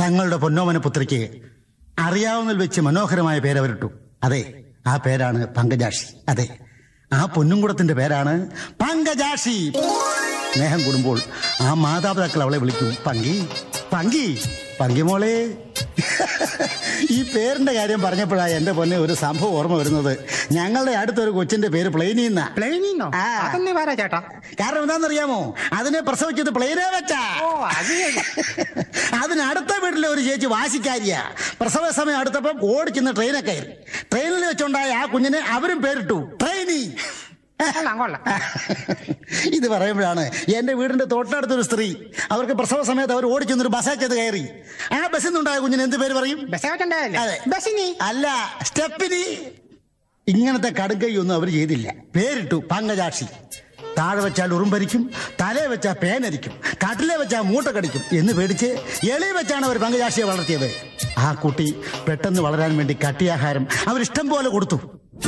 തങ്ങളുടെ പൊന്നോമന പുത്രിക്ക് അറിയാവുന്നതിൽ വെച്ച് മനോഹരമായ പേര് അവരിട്ടു അതെ ആ പേരാണ് പങ്കജാക്ഷി അതെ ആ പൊന്നുംകുടത്തിന്റെ പേരാണ് പങ്കജാക്ഷി സ്നേഹം കൂടുമ്പോൾ ആ മാതാപിതാക്കൾ അവളെ വിളിക്കും പങ്കി പങ്കി പങ്കി മോളെ ഈ പേരിന്റെ കാര്യം പറഞ്ഞപ്പോഴാണ് എന്റെ പൊന്നെ ഒരു സംഭവം ഓർമ്മ വരുന്നത് ഞങ്ങളുടെ അടുത്തൊരു കൊച്ചിന്റെ പേര് പ്ലെയിനി എന്നാ പ്ലെയിനിന്നോ ആ. അതൊന്നും വേറെ ചേട്ടാ കാരണം എന്താണെന്നറിയാമോ അതിനെ പ്രസവിച്ചത് പ്ലെയിനെ വെച്ചാ ഓ അത് ശരി. അതിന് അടുത്ത വീട്ടിലെ ഒരു ചേച്ചി വാശിക്കാരിയാ പ്രസവ സമയം അടുത്തപ്പം ഓടിച്ചെന്ന് ട്രെയിനെ കയറി ട്രെയിനിൽ വെച്ചുണ്ടായ ആ കുഞ്ഞിനെ അവരും പേരിട്ടു ട്രെയിനി കൊള്ളാം കൊള്ളാം ഇത് പറയുമ്പോഴാണ് എന്റെ വീടിന്റെ തൊട്ടടുത്തൊരു സ്ത്രീ അവർക്ക് പ്രസവ സമയത്ത് അവർ ഓടിച്ചെന്നൊരു ബസ്സേ ചെയ്ത് കയറി ആ ബസ്സിൽ നിന്നുണ്ടായ കുഞ്ഞിന് എന്ത് പേര് പറയും ബസ്സേറ്റല്ലേ അതെ. ബസ്സിനി അല്ല സ്റ്റെപ്പിനി ഇങ്ങനത്തെ കടുകയൊന്നും അവർ ചെയ്തില്ല പേരിട്ടു പങ്കജാക്ഷി താഴെ വെച്ചാൽ ഉറുമ്പരിക്കും തലേ വെച്ചാൽ പേനരിക്കും കട്ടിലെ വെച്ചാൽ മൂട്ട കടിക്കും എന്ന് പേടിച്ച് എളി വെച്ചാണ് അവർ പങ്കജാക്ഷിയെ വളർത്തിയത് ആ കുട്ടി പെട്ടെന്ന് വളരാൻ വേണ്ടി കട്ടിയാഹാരം അവരിഷ്ടം പോലെ കൊടുത്തു